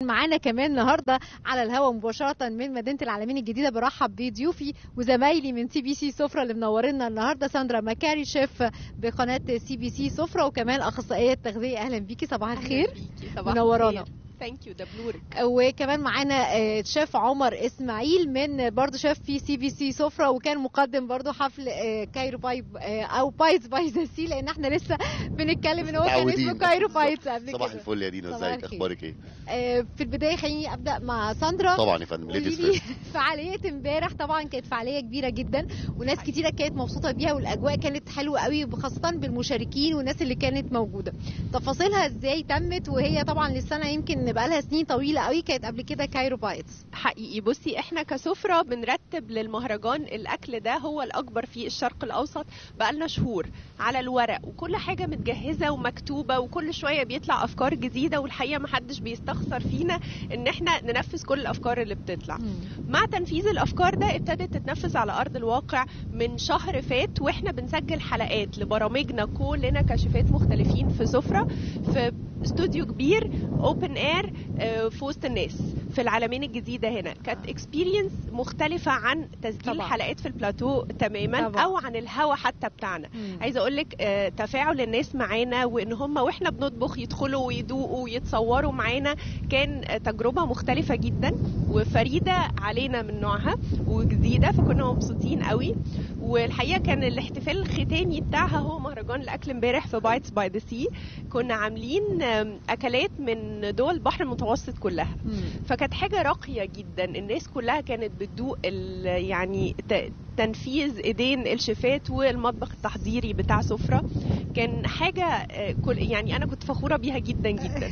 معانا كمان النهارده على الهواء مباشره من مدينه العالمين الجديده برحب بضيوفي وزمايلي من سي بي سي سفره اللي منورنا النهارده ساندرا مكاري شيف بقناه سي بي سي سفره وكمان اخصائيه تغذيه اهلا بيكي صباح الخير منورانا ثانك يو ده بنورك وكمان معانا آه، شيف عمر اسماعيل من برضه شيف في سي بي سي سفره وكان مقدم برضه حفل آه، كايرو بايب آه، او بايز باي ذا سي لان احنا لسه بنتكلم ان هو كان اسمه متعودين. كايرو بايز قبل صباح كده الفل يا دينا صباح ازيك الخير. اخبارك ايه آه، في البدايه خليني ابدا مع ساندرا طبعا يا فندم ليديز قولي لي فيرست فعاليه امبارح طبعا كانت فعاليه كبيره جدا وناس كتيره كانت مبسوطه بيها والاجواء كانت حلوه قوي خاصه بالمشاركين والناس اللي كانت موجوده تفاصيلها ازاي تمت وهي طبعا للسنه يمكن بقى لها سنين طويله قوي كانت قبل كده كايرو بايتس حقيقي بصي احنا كسفرة بنرتب للمهرجان الاكل ده هو الاكبر في الشرق الاوسط بقالنا شهور على الورق وكل حاجة متجهزة ومكتوبة وكل شوية بيطلع افكار جديدة والحقيقة محدش بيستخسر فينا ان احنا ننفذ كل الافكار اللي بتطلع مع تنفيذ الافكار ده ابتدت تتنفذ على ارض الواقع من شهر فات واحنا بنسجل حلقات لبرامجنا كلنا كشفات مختلفين في سفره في استوديو كبير اوبن اير في وسط الناس في العالمين الجديده هنا كانت اكسبيرينس مختلفه عن تسجيل طبعا. طبعا. حلقات في البلاتو تماما طبعا. او عن الهوا حتى بتاعنا عايزه اقول لك آه، تفاعل الناس معانا وان هم واحنا بنطبخ يدخلوا ويدوقوا ويتصوروا معانا كان آه، تجربه مختلفه جدا وفريده علينا من نوعها وجديده فكنا مبسوطين قوي والحقيقه كان الاحتفال الختامي بتاعها هو مهرجان الاكل امبارح في بايتس باي ذا سي كنا عاملين آم، اكلات من دول البحر المتوسط كلها فكانت حاجه راقيه جدا الناس كلها كانت بتدوق ال- يعني ت- تنفيذ ايدين الشيفات والمطبخ التحضيري بتاع سفره كان حاجه آه، كل يعني انا كنت فخوره بيها جدا جدا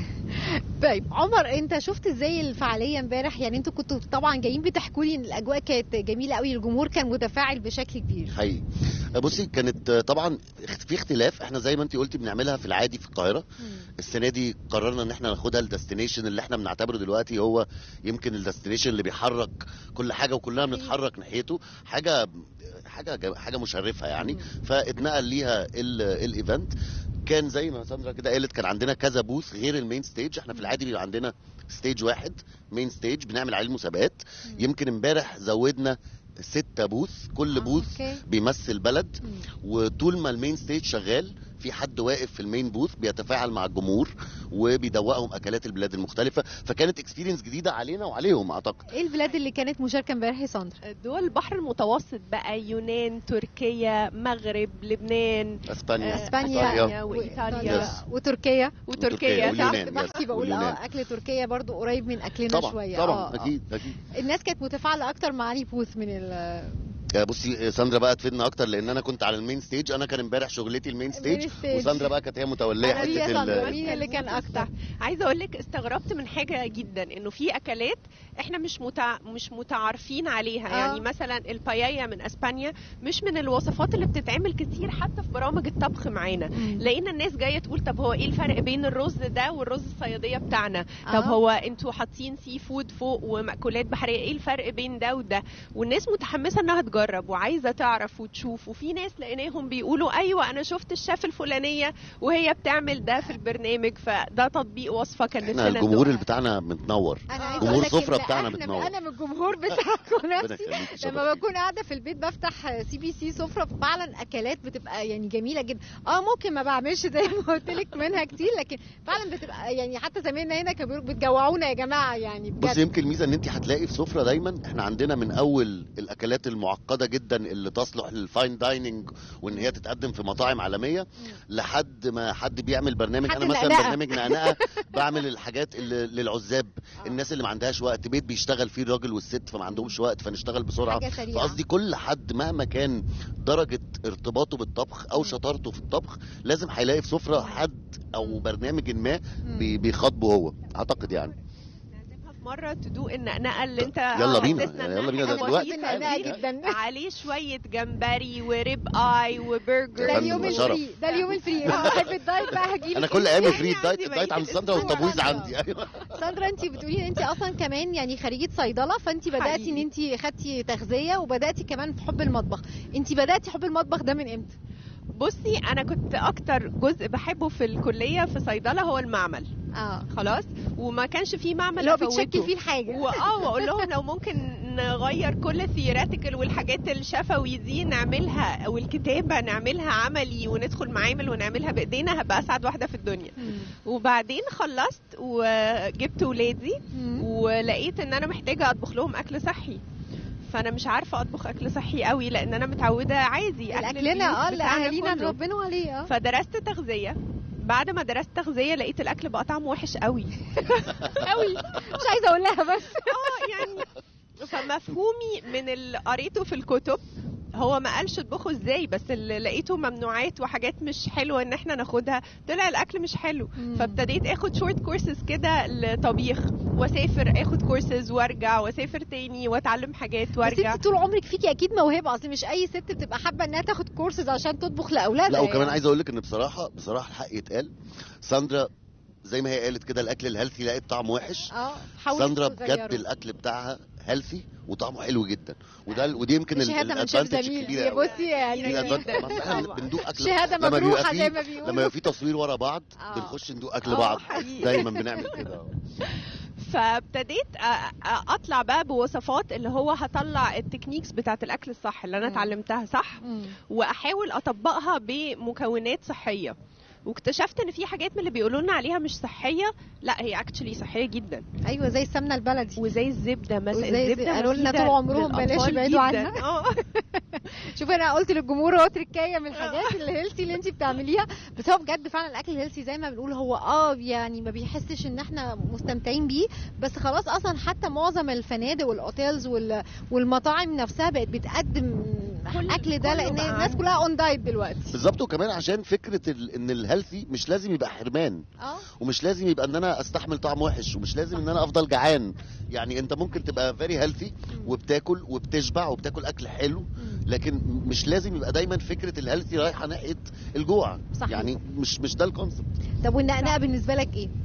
طيب عمر انت شفت ازاي الفعاليه امبارح يعني انتوا كنتوا طبعا جايين بتحكوا لي ان الاجواء كانت جميله قوي الجمهور كان متفاعل بشكل كبير حقيقي بصي كانت آه، طبعا اخت- في اختلاف احنا زي ما انت قلتي بنعملها في العادي في القاهره السنه دي قررنا ان احنا ناخدها الديستنيشن اللي احنا بنعتبره دلوقتي هو يمكن الديستنيشن اللي بيحرك كل حاجه وكلنا بنتحرك ناحيته حاجه حاجه جا- حاجه مشرفه يعني فاتنقل ليها ال- الايفنت كان زي ما ساندرا كده قالت كان عندنا كذا بوث غير المين ستيج احنا في العادي بيبقى عندنا ستيج واحد مين ستيج بنعمل عليه المسابقات يمكن امبارح زودنا ستة بوث كل آه، بوث أوكي. بيمثل بلد مم. وطول ما المين ستيج شغال في حد واقف في المين بوث بيتفاعل مع الجمهور وبيدوقهم اكلات البلاد المختلفه فكانت اكسبيرينس جديده علينا وعليهم اعتقد ايه البلاد اللي كانت مشاركه امبارح يا ساندرا دول البحر المتوسط بقى يونان تركيا مغرب لبنان اسبانيا آه، اسبانيا إيطاليا وإيطاليا. Yes. وتركيا وتركيا واليونان. صح؟ يس، بحكي بقول اه واليونان. اكل تركيا برضو قريب من اكلنا طبعا شويه طبعا آه، آه. اكيد اكيد الناس كانت متفاعله اكتر مع علي بوث من ال آه، بصي آه، ساندرا بقى تفيدنا اكتر لان انا كنت على المين ستيج انا كان امبارح شغلتي المين ستيج ستيج. وساندرا بقى كانت هي متوليه أنا ليا حته ساندرا. ال- مين اللي كان اكتر عايزه اقول لك استغربت من حاجه جدا انه في اكلات احنا مش متع... مش متعارفين عليها آه. آه. يعني مثلا البايايا من اسبانيا مش من الوصفات اللي بتتعمل كتير حتى في برامج الطبخ معانا لقينا الناس جايه تقول طب هو ايه الفرق بين الرز ده والرز الصياديه بتاعنا آه. طب هو انتوا حاطين سي فود فوق ومأكولات بحريه ايه الفرق بين ده وده والناس متحمسه انها تجرب وعايزه تعرف وتشوف وفي ناس لقيناهم بيقولوا ايوه انا شفت الشيف الفلانيه وهي بتعمل ده في البرنامج فده تطبيق وصفه كان احنا نفسنا الجمهور اللي ندوقها. بتاعنا متنور انا عايزه جمهور اقول لك سفرة إن بتاعنا احنا بتنور. انا من الجمهور بتاعكم ربنا نفسي يخليك، شرف. لما بكون قاعده في البيت بفتح سي بي سي سفره فعلا اكلات بتبقى يعني جميله جدا اه ممكن ما بعملش زي ما قلت لك منها كتير لكن فعلا بتبقى يعني حتى زمايلنا هنا كانوا بيقولوا بتجوعونا يا جماعه يعني بص بجد يمكن الميزه ان انت هتلاقي في سفره دايما احنا عندنا من اول الاكلات المعقده جدا اللي تصلح للفاين دايننج وان هي تتقدم في مطاعم عالميه لحد ما حد بيعمل برنامج حد انا مثلا نقنقة. برنامج نقنقه بعمل الحاجات اللي للعزاب الناس اللي ما عندهاش وقت بيت بيشتغل فيه الراجل والست فما عندهمش وقت فنشتغل بسرعه حاجه سريعه فقصدي كل حد مهما كان درجه ارتباطه بالطبخ او شطارته في الطبخ لازم هيلاقي في سفره حد او برنامج ما بي- بيخاطبه هو اعتقد يعني نعزمها في مره تدوق النقنقه اللي انت يلا بينا، حسسنا إنها يلا بينا، ده حاجة دلوقتي بسيطة النقنقة دي. جدا. عليه شويه جمبري وريب اي وبرجر ده فندم، اليوم ده شرف. الفري ده اليوم الفري لما بحب الدايت بقى هجيلك انا كل ايامي فري يعني الدايت عندي الدايت بقية عند ساندرا الأسبوع. والتبويز عندي ايوه ساندرا انت بتقولي ان انت اصلا كمان يعني خريجه صيدله فانت بداتي حقيقي. ان انت خدتي تغذيه وبداتي كمان في حب المطبخ انت بداتي حب المطبخ ده من امتى بصي انا كنت اكتر جزء بحبه في الكليه في صيدله هو المعمل اه خلاص وما كانش في معمل اللي هو أفوته. بتشكل فيه الحاجه واه واقول لهم لو ممكن نغير كل الثيوريتيكال والحاجات الشفوي دي نعملها او الكتابه نعملها عملي وندخل معامل ونعملها بايدينا هبقى اسعد واحده في الدنيا مم. وبعدين خلصت وجبت ولادي مم. ولقيت ان انا محتاجه اطبخ لهم اكل صحي فانا مش عارفه اطبخ اكل صحي قوي لان انا متعوده عادي أكل الاكلنا البيوت اه اللي بتاعنا اهالينا كله. ربنا عليه اه فدرست تغذيه بعد ما درست تغذيه لقيت الاكل بقى طعمه وحش قوي قوي مش عايزه اقول لها بس اه يعني فمفهومي من اللي قريته في الكتب هو ما قالش اطبخه ازاي بس اللي لقيته ممنوعات وحاجات مش حلوه ان احنا ناخدها طلع الاكل مش حلو مم. فابتديت اخد شورت كورسز كده لطبيخ واسافر اخد كورسز وارجع واسافر تاني واتعلم حاجات بس وارجع انت طول عمرك فيكي اكيد موهبه اصل مش اي ست بتبقى حابه انها تاخد كورسز عشان تطبخ لاولادها لا وكمان يعني. عايز اقول لك ان بصراحه بصراحه الحق يتقال ساندرا زي ما هي قالت كده الاكل الهيلثي لقيت طعمه وحش اه حاولوا ساندرا تغيروا. بجد الاكل بتاعها هيلثي وطعمه حلو جدا وده ودي يمكن ال- شهاده من شيف الادفانتج زميل الكبيره يا قوي بصي يعني دي الادفانتج جداً. ما احنا طبعاً. بندوق اكل شهاده لما بيبقى مجروحه فيه- زي ما بيقولوا لما يبقى في تصوير ورا بعض آه. بنخش ندوق اكل آه، بعض حقيقي. دايما بنعمل كده فابتديت أ- أ- اطلع بقى بوصفات اللي هو هطلع التكنيكس بتاعت الاكل الصح اللي انا مم. اتعلمتها صح مم. واحاول اطبقها بمكونات صحيه واكتشفت ان في حاجات من اللي بيقولوا لنا عليها مش صحيه لا هي اكشلي صحيه جدا ايوه زي السمنه البلدي وزي الزبده مثلا وزي الزبده قالوا لنا مفيدة طول عمرهم بلاش للأطفال يبعدوا جداً. عنها. اه شوف انا قلت للجمهور اهو تركايه من الحاجات الهيلثي اللي انت بتعمليها بس هو بجد فعلا الاكل الهيلثي زي ما بنقول هو اه يعني ما بيحسش ان احنا مستمتعين بيه بس خلاص اصلا حتى معظم الفنادق والاوتيلز وال- والمطاعم نفسها بقت بتقدم كل- اكل ده كله لان بقى الناس عنده. كلها اون دايت دلوقتي بالظبط وكمان عشان فكره ال... ان الهيلثي مش لازم يبقى حرمان اه ومش لازم يبقى ان انا استحمل طعم وحش ومش لازم ان انا افضل جعان يعني انت ممكن تبقى فيري هيلثي وبتاكل وبتشبع وبتاكل اكل حلو مم. لكن مش لازم يبقى دايما فكره الهيلثي رايحه ناحيه الجوع صحيح. يعني مش مش ده الكونسبت طب والنقنقه بالنسبه لك ايه؟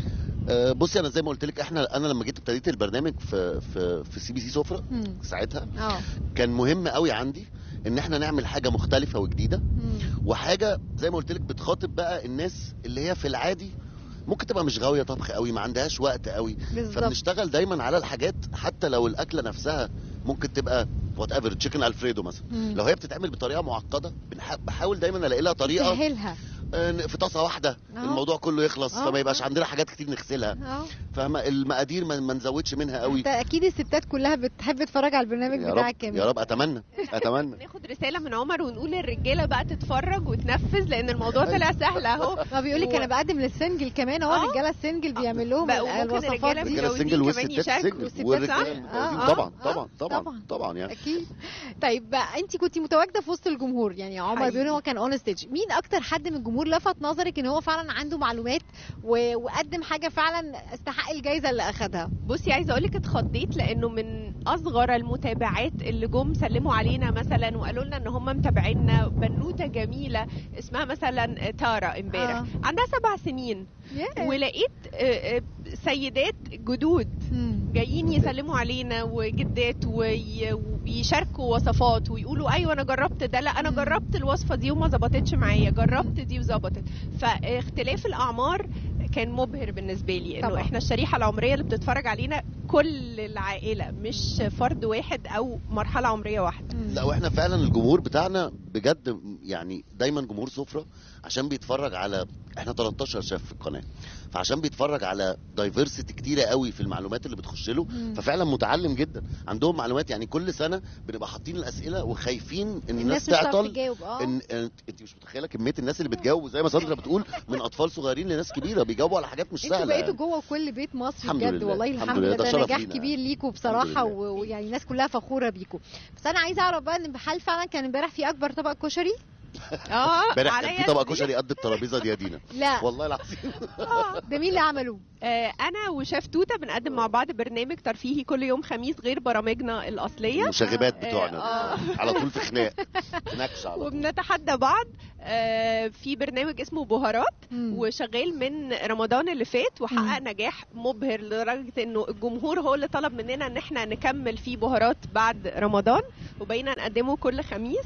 أه بصي انا زي ما قلت لك احنا انا لما جيت ابتديت البرنامج في في في سي بي سي سفره مم. ساعتها اه كان مهم قوي عندي ان احنا نعمل حاجه مختلفه وجديده مم. وحاجه زي ما قلت لك بتخاطب بقى الناس اللي هي في العادي ممكن تبقى مش غاويه طبخ قوي ما عندهاش وقت قوي بالظبط فبنشتغل دايما على الحاجات حتى لو الاكله نفسها ممكن تبقى وات ايفر تشيكن الفريدو مثلا مم. لو هي بتتعمل بطريقه معقده بنح- بحاول دايما الاقي لها طريقه سهلها آه، في طاسه واحده آه. الموضوع كله يخلص آه. فما يبقاش عندنا حاجات كتير نغسلها اه فاهمه المقادير ما ما نزودش منها قوي انت اكيد الستات كلها بتحب تتفرج على البرنامج يا بتاعك رب كمان يا رب اتمنى اتمنى ناخد رساله من عمر ونقول للرجاله بقى تتفرج وتنفذ لان الموضوع طلع سهل اهو ما بيقول لك و- انا بقدم للسنجل كمان هو آه. الرجاله السنجل بيعمل لهم بقى ال- وممكن الوصفات الرجالة دي الرجاله متجوزين سنجل كمان والستات يشاركوا. سنجل والستات والرجاله صح؟ متجوزين. آه، طبعا آه، طبعا طبعا طبعا. طبعا يعني اكيد طيب بقى انت كنت متواجده في وسط الجمهور يعني عمر حقيقي. بيقول هو كان اون ستيج مين اكتر حد من الجمهور لفت نظرك ان هو فعلا عنده معلومات و... وقدم حاجه فعلا استحق الجائزه اللي اخدها بصي عايزه اقول لك اتخضيت لانه من اصغر المتابعات اللي جم سلموا علينا مثلا وقالوا لنا ان هم متابعينا بنوته جميله اسمها مثلا تارا امبارح آه. آه. عندها سبع سنين yeah. ولقيت آه، آه، سيدات جدود مم. جايين يسلموا علينا وجدات وي- ويشاركوا وصفات ويقولوا ايوه انا جربت ده لا انا مم. جربت الوصفه دي وما ظبطتش معايا جربت دي وظبطت فاختلاف الاعمار كان مبهر بالنسبه لي انه طبعا. احنا الشريحه العمريه اللي بتتفرج علينا كل العائله مش فرد واحد او مرحله عمريه واحده مم. لا واحنا فعلا الجمهور بتاعنا بجد يعني دايما جمهور سفرة عشان بيتفرج على احنا 13 شيف في القناه فعشان بيتفرج على دايفرسيتي كتيره قوي في المعلومات اللي بتخش له مم. ففعلا متعلم جدا عندهم معلومات يعني كل سنه بنبقى حاطين الاسئله وخايفين ان الناس, الناس مش هتعرف تعطل تجاوب اه ان ان- انت مش متخيله كميه الناس اللي بتجاوب زي ما ساندرا بتقول من اطفال صغيرين لناس كبيره بيجاوبوا على حاجات مش انتوا سهله بقيتوا يعني. جوه كل بيت مصري الحمد بجد لله، والله الحمد الحمد لله، لله ده ده شرف نجاح لينا. كبير ليكوا الحمد بصراحه لله. و- ويعني الناس كلها فخوره بيكوا بس انا عايزه اعرف بقى ان هل فعلا كان امبارح في اكبر طبق كشري اه امبارح كان عليا في طبق دي. كشري قد الترابيزه دي يا دينا لا والله العظيم ده مين اللي عمله آه، انا وشيف توته بنقدم مع بعض برنامج ترفيهي كل يوم خميس غير برامجنا الاصليه المشاغبات آه، بتوعنا آه. على طول في خناق نكش على طول وبنتحدى بعض آه، في برنامج اسمه بهارات مم. وشغال من رمضان اللي فات وحقق نجاح مبهر لدرجه انه الجمهور هو اللي طلب مننا ان احنا نكمل فيه بهارات بعد رمضان وبقينا نقدمه كل خميس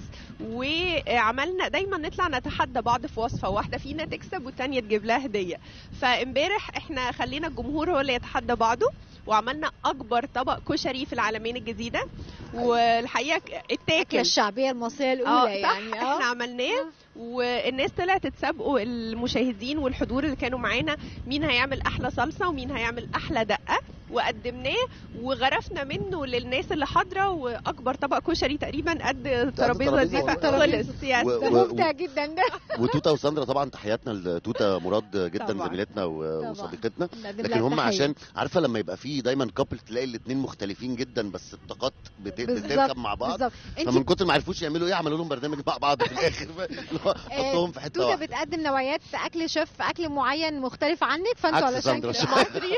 وعملنا دايما نطلع نتحدى بعض في وصفه واحده فينا تكسب والتانيه تجيب لها هديه فامبارح احنا خلينا الجمهور هو اللي يتحدى بعضه وعملنا اكبر طبق كشري في العالمين الجديده والحقيقه الأكلة اتاكل الشعبية المصرية اه الأولى صح يعني احنا عملناه والناس طلعت تسابقوا المشاهدين والحضور اللي كانوا معانا مين هيعمل احلى صلصه ومين هيعمل احلى دقه وقدمناه وغرفنا منه للناس اللي حاضره واكبر طبق كشري تقريبا قد الترابيزه دي الترابيزة. خلص يس و- ده و- ممتع جدا ده وتوته وساندرا طبعا تحياتنا لتوته مراد جدا طبعاً. زميلتنا و- طبعاً. وصديقتنا نقدم لكن لها هم التحية. عشان عارفه لما يبقى في دايما كابل تلاقي الاثنين مختلفين جدا بس الطاقات بت- بالظبط، بتركب مع بعض بالظبط فمن انت كتر ما عرفوش يعملوا ايه عملوا لهم برنامج مع بعض في الاخر اللي هو حطهم في حته توته واحده بتقدم نوعيات اكل شيف اكل معين مختلف عنك فانتوا عكس علشان ساندرا كده شوية. مصري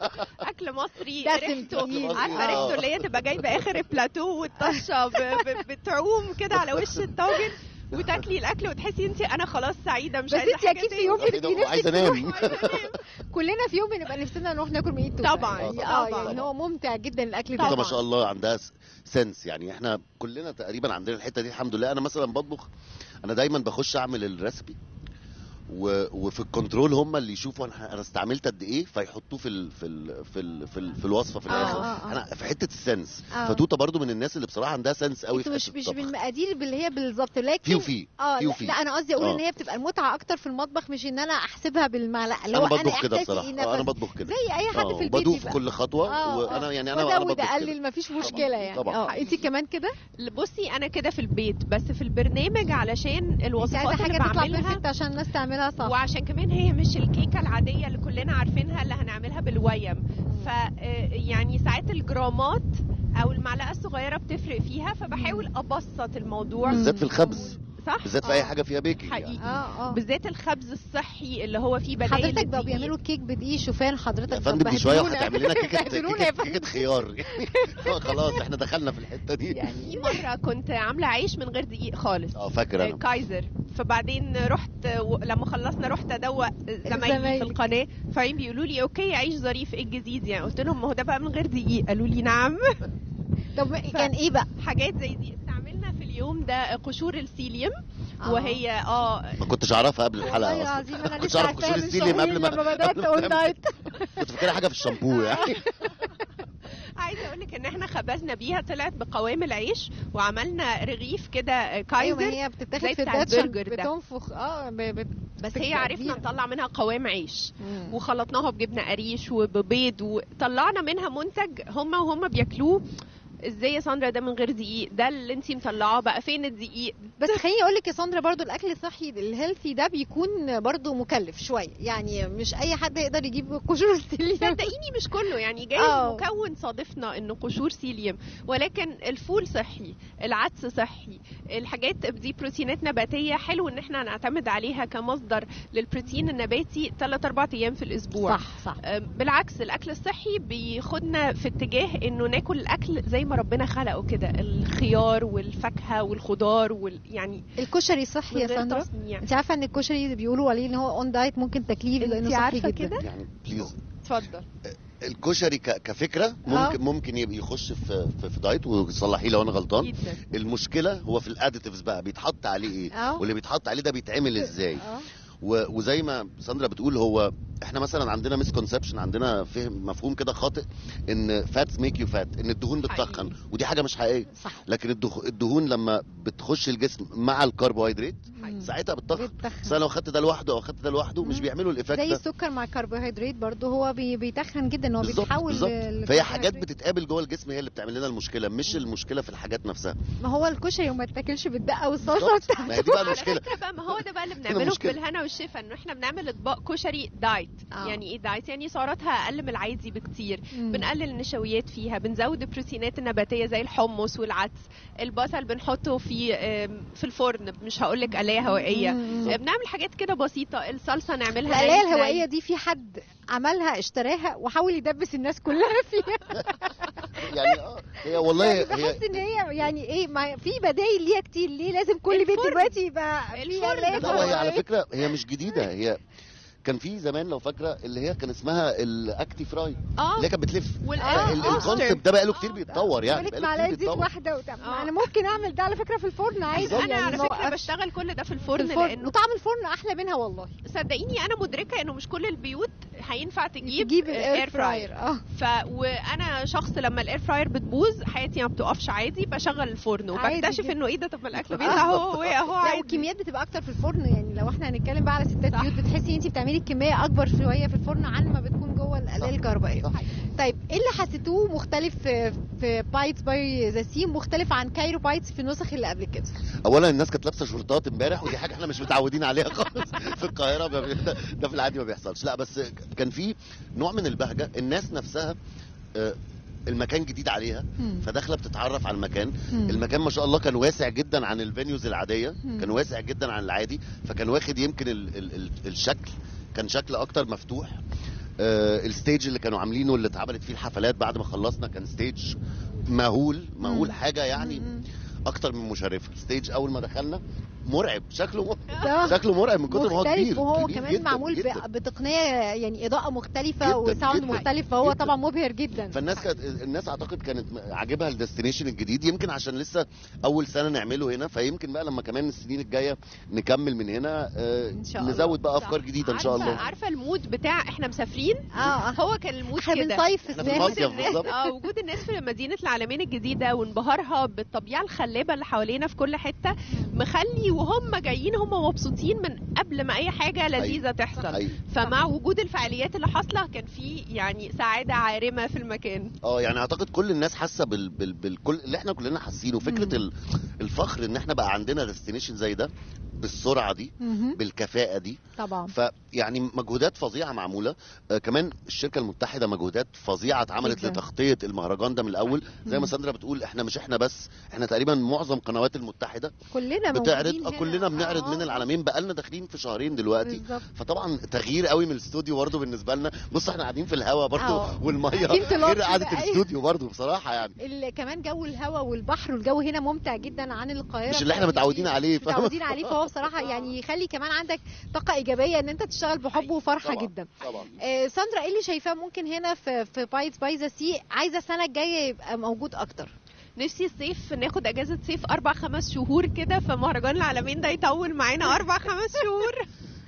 اكل مصري دسم ريحته تقيل. عارفه آه. ريحته اللي هي تبقى جايبه اخر البلاتو والطشه ب- ب- بتعوم كده على وش الطاجن وتاكلي الاكل وتحسي انت انا خلاص سعيده مش بس عايزه انت حاجه اكيد في تاني. يوم إيه ده؟ بتبقي وعايزه نفسك انام كلنا في يوم بنبقى نفسنا نروح ناكل من ايد توته طبعاً، يعني طبعاً. اه يعني هو ممتع جدا الاكل توته ده ما شاء الله عندها س- سنس يعني احنا كلنا تقريبا عندنا الحته دي الحمد لله انا مثلا بطبخ انا دايما بخش اعمل الريسبي و... وفي الكنترول هم اللي يشوفوا انا انا استعملت قد ايه فيحطوه في ال... في ال... في ال... في, ال... في الوصفه في آه، الاخر آه، آه. انا في حته السنس آه. فتوته برضو من الناس اللي بصراحه عندها سنس قوي في انتوا مش حته مش الطبخ بالمقادير اللي هي بالظبط لكن في وفي اه في لا, وفي. لا انا قصدي اقول آه. ان هي بتبقى المتعه اكتر في المطبخ مش ان انا احسبها بالمعلقه اللي انا هو انا بطبخ كده احساسي بصراحه ايه آه، انا نفس بطبخ كده زي اي حد آه، في البيت بدوق في يبقى. كل خطوه آه، وانا آه. يعني انا وده انا بطبخ وده كده قلل مفيش طبعاً، مشكله يعني طبعاً. اه انت كمان كده بصي انا كده في البيت بس في البرنامج علشان انت الوصفات عايزه اللي حاجه تطلع بعملها بيرفكت عشان الناس تعملها صح وعشان كمان هي مش الكيكه العاديه اللي كلنا عارفينها اللي هنعملها بالويم ف آه، يعني ساعات الجرامات او المعلقه الصغيره بتفرق فيها فبحاول ابسط الموضوع بالذات في الخبز صح بالذات في آه. اي حاجه فيها بيكنج حقيقي. يعني. اه اه بالذات الخبز الصحي اللي هو فيه بدائل حضرتك بقوا للدقيق. بيعملوا كيك بدقيق شوفان حضرتك يا فندم دي شويه وهتعمل لنا كيكه بهدلونا يا كيكه, فندم. كيكة خيار يعني خلاص احنا دخلنا في الحته دي يعني في مره كنت عامله عيش من غير دقيق خالص اه فاكر آه، انا كايزر فبعدين رحت و- لما خلصنا رحت ادوق زمايلي في زمايلك. القناه فبعدين بيقولوا لي اوكي عيش ظريف ايه الجديد يعني قلت لهم ما هو ده بقى من غير دقيق قالوا لي نعم طب كان ايه بقى حاجات زي دي استعملنا في اليوم ده قشور السيليوم آه. وهي اه ما كنتش اعرفها قبل والله الحلقه اصلا العظيم انا كنتش لسه اعرف عارفاها قشور من السيليوم شهرين قبل ما لما بدات قبل ما اون تعمل. دايت كنت فاكرها حاجه في الشامبو يعني عايزه اقول لك ان احنا خبزنا بيها طلعت بقوام العيش وعملنا رغيف كده آه، ايوه كايزر ما هي بتتاخد زي في بتاع الداتشن البرجر ده. بتنفخ اه ب- ب- بس بتبقى هي عرفنا كبيرة. نطلع منها قوام عيش مم. وخلطناها بجبنه قريش وببيض وطلعنا منها منتج هم وهم بياكلوه ازاي يا ساندرا ده من غير دقيق ده اللي انتي مطلعاه بقى فين الدقيق بس خليني اقول لك يا ساندرا برضو الاكل الصحي الهيلثي ده بيكون برضو مكلف شويه يعني مش اي حد يقدر يجيب قشور السيليوم صدقيني مش كله يعني جايز آه. مكون صادفنا انه قشور سيليوم ولكن الفول صحي العدس صحي الحاجات دي بروتينات نباتيه حلو ان احنا نعتمد عليها كمصدر للبروتين النباتي 3 4 ايام في الاسبوع صح صح أم، بالعكس الاكل الصحي بياخدنا في اتجاه انه ناكل الاكل زي ما ربنا خلقه كده الخيار والفاكهه والخضار وال يعني الكشري صحي من يا غير ساندرا تصنيع انت عارفه ان الكشري بيقولوا عليه ان هو اون دايت ممكن تكليف لانه انت صحي عارفه جدا كده يعني بليز اتفضل الكشري ك- كفكره ممكن ممكن يبقى يخش في في, في دايت وصلحيه لو انا غلطان جدا المشكله هو في الاديتيفز بقى بيتحط عليه ايه اه واللي بيتحط عليه ده بيتعمل ازاي اه و- وزي ما ساندرا بتقول هو احنا مثلا عندنا مسكونسبشن عندنا فهم مفهوم كده خاطئ ان فاتس ميك يو فات ان الدهون بتتخن حقيقي. ودي حاجه مش حقيقيه صح لكن الدخ- الدهون لما بتخش الجسم مع الكربوهيدرات مم. ساعتها بتضخم بتتخن. بس انا لو خدت ده لوحده او خدت ده لوحده مش مم. بيعملوا الايفكت زي ده السكر مع الكربوهيدرات برضو هو بي- بيتخن جدا هو بالظبط بيتحول بالظبط ل- فهي حاجات لكربوهيدرات. بتتقابل جوه الجسم هي اللي بتعمل لنا المشكله مش المشكله في الحاجات نفسها ما هو الكشري وما تاكلش بالدقه والصلصه بالظبط. بتاعته ما هي دي بقى على المشكله فكره بقى ما هو ده بقى اللي بنعمله المشكلة. بالهنا والشفا انه احنا بنعمل اطباق كشري دايت آه. يعني ايه دايت يعني سعراتها اقل من العادي بكتير مم. بنقلل النشويات فيها بنزود البروتينات النباتيه زي الحمص والعدس البصل بنحطه في آم، في الفرن مش هقول لك قلايه هوائيه مم. آه، بنعمل حاجات كده بسيطه الصلصه نعملها القلايه ناي- الهوائيه دي في حد عملها اشتراها وحاول يدبس الناس كلها فيها يعني اه هي والله يعني هي بحس ان هي يعني ايه ما في بدايل ليها كتير ليه لازم كل بيت الفرن. دلوقتي يبقى فيها الفرن. لازم لا وهي على إيه؟ فكره هي مش جديده هي كان في زمان لو فاكره اللي هي كان اسمها الاكتي فراي اه اللي هي كانت بتلف وال- آه، ال- آه. الكونسيبت ده بقاله كتير آه. بيتطور يعني عملت بقاله معلقه كتير زيت بيتطور واحده وتعمل آه. انا ممكن اعمل ده على فكره في الفرن عادي بالظبط. انا يعني على ما فكره وقفش. بشتغل كل ده في في الفرن الفرن لانه وطعم الفرن احلى منها والله صدقيني انا مدركه انه مش كل البيوت هينفع تجيب تجيب اير الاير فراير فراير اه ف وانا شخص لما الاير فراير بتبوظ حياتي ما بتقفش عادي بشغل الفرن عادي وبكتشف جدا. انه ايه ده طب ما الاكل بيطلع هو هو اهو لا عادي والكميات بتبقى اكتر في الفرن يعني لو احنا هنتكلم بقى على ستات صح. بيوت بتحسي انت بتعملي الكميه اكبر شويه في الفرن عن ما بتكون جوه القلايه الكهربائيه صح. طيب ايه اللي حسيتوه مختلف في في بايتس باي ذا سي مختلف عن كايرو بايتس في النسخ اللي قبل كده اولا الناس كانت لابسه شورتات امبارح ودي حاجه احنا مش متعودين عليها خالص في القاهره ما بي- ده ده في العادي ما بيحصلش لا بس كان في نوع من البهجه الناس نفسها آه، المكان جديد عليها مم. فداخله بتتعرف على المكان مم. المكان ما شاء الله كان واسع جدا عن الفينيوز العاديه مم. كان واسع جدا عن العادي فكان واخد يمكن ال ال ال الشكل كان شكل اكتر مفتوح آه الستيج اللي كانوا عاملينه اللي اتعملت فيه الحفلات بعد ما خلصنا كان ستيج مهول مهول مم. حاجه يعني مم. اكتر من مشرفه ستيج اول ما دخلنا مرعب شكله مرعب ده شكله مرعب من كتر ما هو كبير مختلف وهو كبير كمان جداً معمول ب- جداً. بتقنيه يعني اضاءه مختلفه جداً، وساوند جداً، مختلف فهو جداً. طبعا مبهر جدا فالناس كانت الناس اعتقد كانت عاجبها الديستنيشن الجديد يمكن عشان لسه اول سنه نعمله هنا فيمكن بقى لما كمان السنين الجايه نكمل من هنا آه إن شاء الله. نزود بقى صح. افكار جديده ان شاء عارفة- الله عارفه المود بتاع احنا مسافرين اه هو كان المود احنا كده بنصيف في إحنا في الساحل المصيف الناس بالظبط. اه وجود الناس في مدينه العالمين الجديده وانبهارها بالطبيعه الخلابه اللي حوالينا في كل حته مخلي وهم جايين هم مبسوطين من قبل ما اي حاجه لذيذه تحصل أيوة. فمع وجود الفعاليات اللي حاصله كان في يعني سعاده عارمه في المكان اه يعني اعتقد كل الناس حاسه بال... بال... بالكل اللي احنا كلنا حاسينه فكره ال... الفخر ان احنا بقى عندنا ديستنيشن زي ده بالسرعه دي مهم. بالكفاءه دي طبعا فيعني مجهودات فظيعه معموله آه كمان الشركه المتحده مجهودات فظيعه اتعملت جداً. لتغطيه المهرجان ده من الاول زي مم. ما ساندرا بتقول احنا مش احنا بس احنا تقريبا معظم قنوات المتحده كلنا بتعرض موجودين آه هنا. كلنا بنعرض آه، من العالمين بقالنا داخلين في شهرين دلوقتي بالظبط فطبعا تغيير قوي من الاستوديو برضه بالنسبه لنا بص احنا قاعدين في الهواء برضه آه. والميه قاعدين في غير لطش قعده بقى. الاستوديو برضه بصراحه يعني ال- كمان جو الهواء والبحر والجو هنا ممتع جدا عن القاهره مش اللي احنا يعني متعودين عليه مش متعودين عليه فهو بصراحه يعني يخلي كمان عندك طاقه ايجابيه ان انت تشتغل بحب وفرحه طبعاً. جدا طبعا آه، ساندرا ايه اللي شايفاه ممكن هنا في في بايتس باي ذا سي عايزه السنه الجايه يبقى موجود اكتر نفسي الصيف ناخد اجازه صيف اربع خمس شهور كده فمهرجان العالمين ده يطول معانا اربع خمس شهور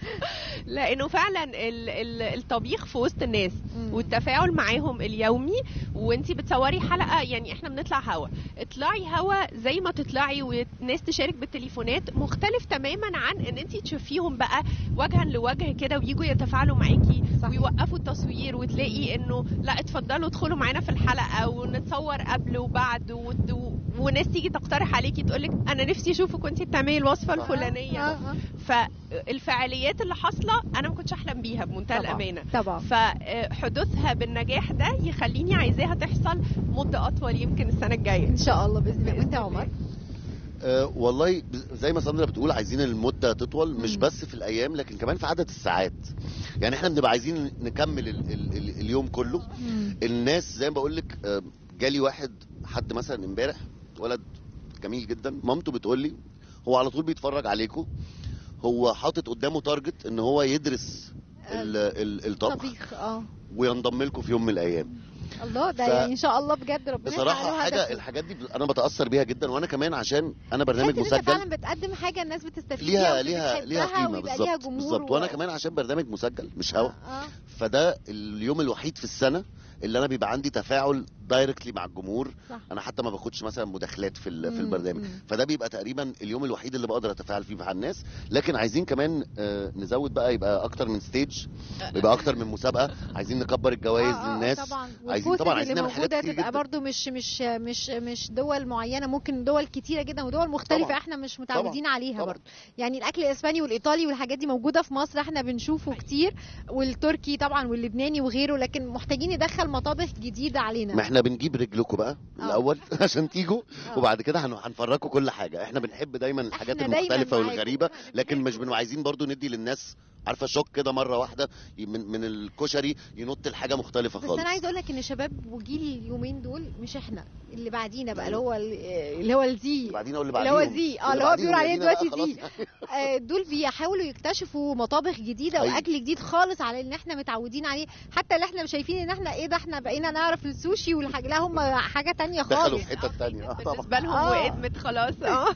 لانه فعلا ال- ال- الطبيخ في وسط الناس مم. والتفاعل معاهم اليومي وانتي بتصوري حلقه يعني احنا بنطلع هوا اطلعي هوا زي ما تطلعي والناس تشارك بالتليفونات مختلف تماما عن ان انتي تشوفيهم بقى وجها لوجه كده ويجوا يتفاعلوا معاكي صح. ويوقفوا التصوير وتلاقي انه لا اتفضلوا ادخلوا معانا في الحلقه ونتصور قبل وبعد وت- و... وناس تيجي تقترح عليكي تقولك انا نفسي اشوفك وانتي بتعملي الوصفه صح. الفلانيه آه، آه. فالفعاليات اللي حاصله انا ما كنتش احلم بيها بمنتهى طبعاً. الامانه طبعا فحدوثها بالنجاح ده يخليني عايزاها تحصل مده اطول يمكن السنه الجايه ان شاء الله باذن الله بإذن وانت يا الله. عمر أه والله ب- زي ما ساندرا بتقول عايزين المده تطول مش مم. بس في الايام لكن كمان في عدد الساعات يعني احنا بنبقى عايزين نكمل ال ال ال اليوم كله الناس زي ما بقول لك آه، جالي واحد حد مثلا امبارح ولد جميل جدا مامته بتقول لي هو على طول بيتفرج عليكم هو حاطط قدامه تارجت ان هو يدرس ال ال الطبخ طبيخ اه وينضم لكم في يوم من الايام الله ده ف- يعني ان شاء الله بجد ربنا بصراحه يحقق له حاجه هدفه. الحاجات دي انا بتاثر بيها جدا وانا كمان عشان انا برنامج تحس إن انت مسجل فعلا بتقدم حاجه الناس بتستفيد ليها بيها ليها واللي ليها بتحبها قيمه ويبقى ليها بالظبط جمهور بالظبط و- وانا كمان عشان برنامج مسجل مش هوا آه، آه. فده اليوم الوحيد في السنه اللي انا بيبقى عندي تفاعل دايركتلي مع الجمهور صح. انا حتى ما باخدش مثلا مداخلات في ال- في مم، البرنامج مم. فده بيبقى تقريبا اليوم الوحيد اللي بقدر اتفاعل فيه مع الناس لكن عايزين كمان آه، نزود بقى يبقى اكتر من ستيج يبقى اكتر من مسابقه عايزين نكبر الجوائز آه، آه، للناس طبعا عايزين والبوثز طبعا عايزين اللي نعمل حاجات موجوده كتير تبقى جدا برضو مش مش مش مش دول معينه ممكن دول كتيره جدا ودول مختلفه طبعاً. احنا مش متعودين عليها طبعاً. برضو يعني الاكل الاسباني والايطالي والحاجات دي موجوده في مصر احنا بنشوفه كتير والتركي طبعا واللبناني وغيره لكن محتاجين ندخل مطابخ جديده علينا ما احنا بنجيب رجلكم بقى آه. الاول عشان تيجوا آه. وبعد كده هن- هنفرجكم كل حاجه احنا بنحب دايما الحاجات إحنا دايماً المختلفه معاكم. والغريبه لكن مش بنبقى عايزين برضو ندي للناس عارفه شوك كده مره واحده ي- من من الكشري ينط لحاجه مختلفه بس خالص انا عايز اقول لك ان شباب وجيل اليومين دول مش احنا اللي بعدينا بقى اللي هو اللي هو الزي اللي بعدين واللي اللي هو بعديهم زي اه واللي اللي هو بعديهم بيقول عليه يدينا بقى دلوقتي خلاص. زي آه، دول بيحاولوا يكتشفوا مطابخ جديده أيوة. واكل جديد خالص على اللي احنا متعودين عليه حتى اللي احنا شايفين ان احنا ايه ده احنا بقينا نعرف السوشي والحاجه لا هم حاجه تانية دخلوا خالص في حته تانية اه طبعا بالنسبه لهم آه. وادمت خلاص اه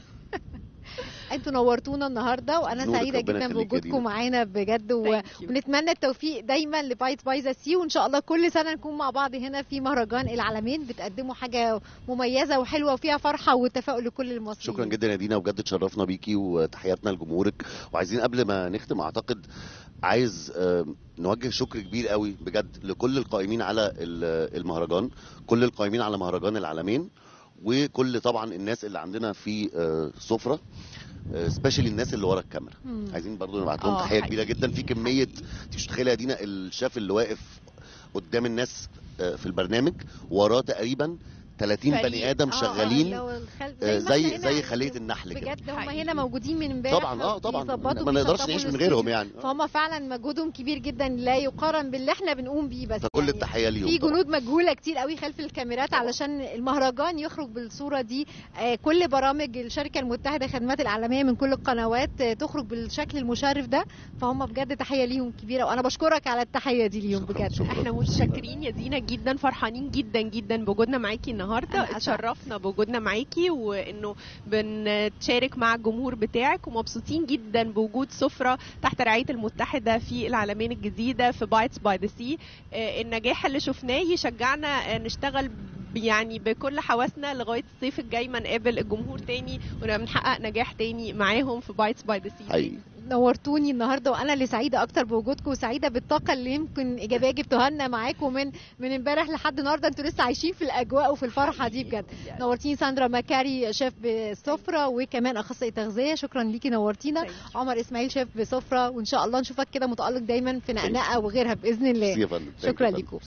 انتوا نورتونا النهارده وانا نورك، سعيده ربنا جدا يخليك يا بوجودكم دينا. معانا بجد و... Thank you. ونتمنى التوفيق دايما لبايت باي ذا سي وان شاء الله كل سنه نكون مع بعض هنا في مهرجان العالمين بتقدموا حاجه مميزه وحلوه وفيها فرحه وتفاؤل لكل المصريين شكرا جدا يا دينا وبجد اتشرفنا بيكي وتحياتنا لجمهورك وعايزين قبل ما نختم اعتقد عايز آه، نوجه شكر كبير قوي بجد لكل القائمين على ال- المهرجان كل القائمين على مهرجان العالمين وكل طبعا الناس اللي عندنا في آه، سفره سبيشالي الناس اللي ورا الكاميرا مم. عايزين برضو نبعت لهم آه، تحيه كبيره حقيقي. جدا في كميه انت مش متخيله يا دينا الشاف اللي واقف قدام الناس آه، في البرنامج وراه تقريبا 30 فريق. بني ادم آه، آه، شغالين اللي هو الخل- آه، ما زي إحنا هنا زي خليه النحل كده بجد هم حقيقي. هنا موجودين من امبارح طبعا اه طبعا بيظبطوا ما نقدرش بيشطبوا نعيش من الاستوديو. غيرهم يعني فهم فعلا مجهودهم كبير جدا لا يقارن باللي احنا بنقوم بيه بس فكل يعني التحيه ليهم في طبعاً. جنود مجهوله كتير قوي خلف الكاميرات طبعاً. علشان المهرجان يخرج بالصوره دي آه، كل برامج الشركه المتحده خدمات العالميه من كل القنوات آه، تخرج بالشكل المشرف ده فهم بجد تحيه ليهم كبيره وانا بشكرك على التحيه دي ليهم شكراً، بجد شكراً. احنا متشكرين يا دينا جدا فرحانين جدا جدا بوجودنا معاكي النهارده أنا أسعد. اتشرفنا بوجودنا معاكي وانه بنتشارك مع الجمهور بتاعك ومبسوطين جدا بوجود سفره تحت رعايه المتحده في العالمين الجديده في بايتس باي ذا سي النجاح اللي شفناه يشجعنا آه، نشتغل ب- يعني بكل حواسنا لغايه الصيف الجاي ما نقابل الجمهور تاني ونبقى بنحقق نجاح تاني معاهم في بايتس باي ذا سي حقيقي نورتوني النهارده وانا اللي سعيده اكتر بوجودكم وسعيده بالطاقه اللي يمكن ايجابيه جبتوها لنا معاكم من من امبارح لحد النهارده انتوا لسه عايشين في الاجواء وفي الفرحه دي بجد نورتيني ساندرا مكاري شيف بسفره وكمان اخصائي تغذيه شكرا ليكي نورتينا Thank you. عمر اسماعيل شيف بسفره وان شاء الله نشوفك كده متالق دايما في نقنقه وغيرها باذن الله ميرسي يا فندم. Thank you شكرا يا فندم. ليكم